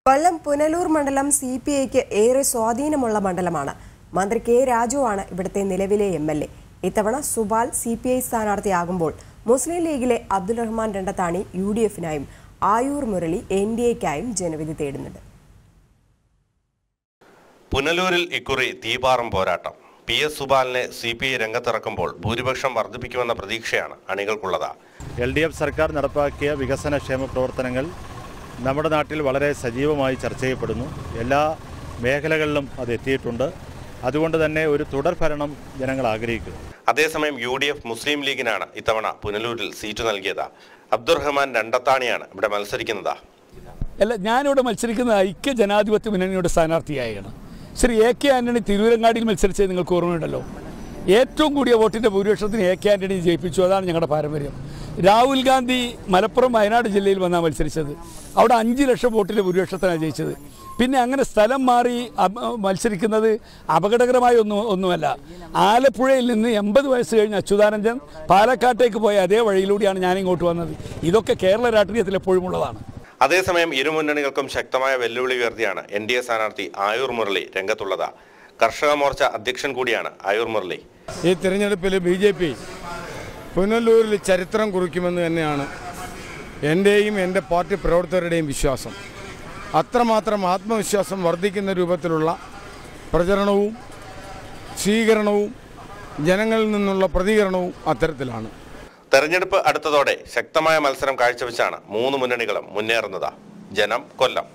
കൊല്ലം പുനലൂർ മണ്ഡലം C P ഐക്ക് ഏറെ സ്വാധീനമുള്ള മണ്ഡലമാണ് മന്ത്രി കെ രാജുവാണ് ഇവിടുത്തെ നിലവിലെ എം എൽ എ ഇത്തവണ സുബാൽ സി പി ഐ സ്ഥാനാർത്ഥിയാകുമ്പോൾ മുസ്ലിം ലീഗിലെ അബ്ദുൾ റഹ്മാൻ രണ്ടത്താണി യു ഡി എഫിനായും ആയൂർ മുരളി എൻ ഡി എക്കായും ജനവിധി തേടുന്നുണ്ട് പുനലൂരിൽ ഇക്കുറി തീപാറും പോരാട്ടം പി എസ് സുബാലിനെ സി പി ഐ രംഗത്തിറക്കുമ്പോൾ ഭൂരിപക്ഷം വർദ്ധിപ്പിക്കുമെന്ന പ്രതീക്ഷയാണ് അണികൾക്കുള്ളത് എൽ ഡി എഫ് സർക്കാർ നടപ്പാക്കിയ വികസനക്ഷേമ പ്രവർത്തനങ്ങൾ നമ്മുടെ നാട്ടിൽ വളരെ സജീവമായി ചർച്ച ചെയ്യപ്പെടുന്നു എല്ലാ മേഖലകളിലും അത് എത്തിയിട്ടുണ്ട് അതുകൊണ്ട് തന്നെ ഒരു തുടർ ഭരണം ജനങ്ങൾ ആഗ്രഹിക്കുന്നു അതേസമയം യു ഡി എഫ് മുസ്ലിം ലീഗിനാണ് ഇത്തവണ പുനലൂരിൽ സീറ്റ് നൽകിയത് അബ്ദുറഹ്മാൻ രണ്ടത്താണിയാണ് ഇവിടെ മത്സരിക്കുന്നത് അല്ല ഞാനിവിടെ മത്സരിക്കുന്ന ഐക്യ ജനാധിപത്യ മുന്നണിയുടെ സ്ഥാനാർത്ഥിയായാണ് ശ്രീ എ കെ ആന്റണി തിരൂരങ്ങാടിയിൽ മത്സരിച്ചത് നിങ്ങൾക്ക് ഓർമ്മയുണ്ടല്ലോ ഏറ്റവും കൂടിയ വോട്ടിൻ്റെ ഭൂരിപക്ഷത്തിന് എ കെ ആന്റണി ജയിപ്പിച്ചു അതാണ് ഞങ്ങളുടെ പാരമ്പര്യം രാഹുൽ ഗാന്ധി മലപ്പുറം വയനാട് ജില്ലയിൽ വന്നാണ് മത്സരിച്ചത് അവിടെ അഞ്ച് ലക്ഷം വോട്ടിൻ്റെ ഭൂരിപക്ഷത്തിനാണ് ജയിച്ചത് പിന്നെ അങ്ങനെ സ്ഥലം മാറി അബ- മത്സരിക്കുന്നത് അപകടകരമായ ഒന്നും ഒന്നുമല്ല ആലപ്പുഴയിൽ നിന്ന് എൺപത് വയസ്സ് കഴിഞ്ഞ അച്യുതാനന്ദൻ പാലക്കാട്ടേക്ക് പോയ അതേ വഴിയിലൂടെയാണ് ഞാനിങ്ങോട്ട് വന്നത് ഇതൊക്കെ കേരള രാഷ്ട്രീയത്തിൽ എപ്പോഴും ഉള്ളതാണ് അതേസമയം ഇരു മുന്നണികൾക്കും ശക്തമായ വെല്ലുവിളി ഉയർത്തിയാണ് എൻ ഡി എ സ്ഥാനാർത്ഥി ആയൂർ മുരളി രംഗത്തുള്ളത് കർഷക മോർച്ച അധ്യക്ഷൻ കൂടിയാണ് ആയൂർ മുരളി ഈ തിരഞ്ഞെടുപ്പിൽ ബി ജെ പി പുനലൂരിൽ ചരിത്രം കുറിക്കുമെന്ന് തന്നെയാണ് എൻ്റെയും എൻ്റെ പാർട്ടി പ്രവർത്തകരുടെയും വിശ്വാസം അത്രമാത്രം ആത്മവിശ്വാസം വർദ്ധിക്കുന്ന രൂപത്തിലുള്ള പ്രചരണവും സ്വീകരണവും ജനങ്ങളിൽ നിന്നുള്ള പ്രതികരണവും അത്തരത്തിലാണ് തെരഞ്ഞെടുപ്പ് അടുത്തതോടെ ശക്തമായ മത്സരം കാഴ്ചവെച്ചാണ് മൂന്ന് മുന്നണികളും മുന്നേറുന്നത് ജനം കൊല്ലം